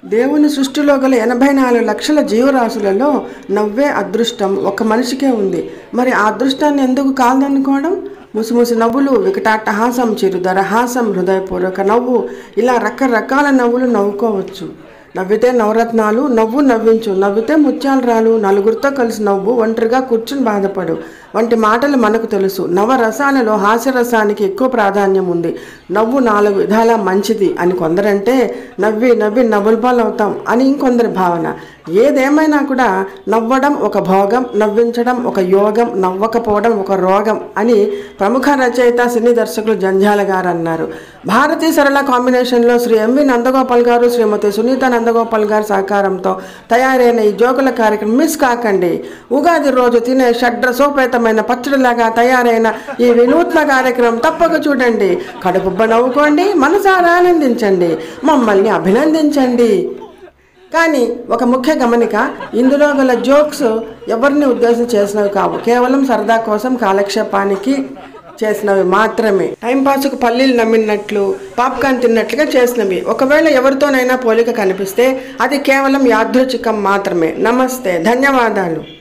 దేవుని సృష్టిలో గల ఎనభై నాలుగు లక్షల జీవరాశులలో నవ్వే అదృష్టం ఒక మనిషికే ఉంది మరి ఆ అదృష్టాన్ని ఎందుకు కాదనుకోవడం ముసిముసి నవ్వులు వికటాట్టహాసం చిరుదరహాసం హృదయపూర్వక నవ్వు ఇలా రకరకాల నవ్వులు నవ్వుకోవచ్చు నవ్వితే నవరత్నాలు నవ్వు నవ్వించు నవ్వితే ముత్యాలు రాలు నలుగురితో కలిసి నవ్వు ఒంటరిగా కూర్చుని బాధపడు వంటి మాటలు మనకు తెలుసు నవరసాలలో హాస్యరసానికి ఎక్కువ ప్రాధాన్యం ఉంది నవ్వు నాలుగు విధాల మంచిది అని కొందరంటే నవ్వి నవ్వి నవ్వులపాలు అవుతాం అని ఇంకొందరి భావన ఏదేమైనా కూడా నవ్వడం ఒక భోగం నవ్వించడం ఒక యోగం నవ్వకపోవడం ఒక రోగం అని ప్రముఖ రచయిత సినీ దర్శకులు జంధ్యాల గారు అన్నారు భారతీయ సరళ కాంబినేషన్లో శ్రీ ఎంవి నందగోపాల్ గారు శ్రీమతి సునీత నందగోపాల్ గారి సహకారంతో తయారైన ఈ జోకుల కార్యక్రమం మిస్ కాకండి ఉగాది రోజు తినే షడ్రసోపేతమైన పచ్చడిలాగా తయారైన ఈ వినూత్న కార్యక్రమం తప్పక చూడండి కడుపుబ్బ నవ్వుకోండి మనసారా ఆనందించండి మమ్మల్ని అభినందించండి కానీ ఒక ముఖ్య గమనిక ఇందులో గల జోక్స్ ఎవరిని ఉద్దేశం చేసినవి కావు కేవలం సరదా కోసం కాలక్షేపానికి చేసినవి మాత్రమే టైంపాస్కు పల్లీలు నమ్మినట్లు పాప్కార్న్ తిన్నట్లుగా చేసినవి ఒకవేళ ఎవరితోనైనా పోలిక కనిపిస్తే అది కేవలం యాదృచ్ఛికం మాత్రమే నమస్తే ధన్యవాదాలు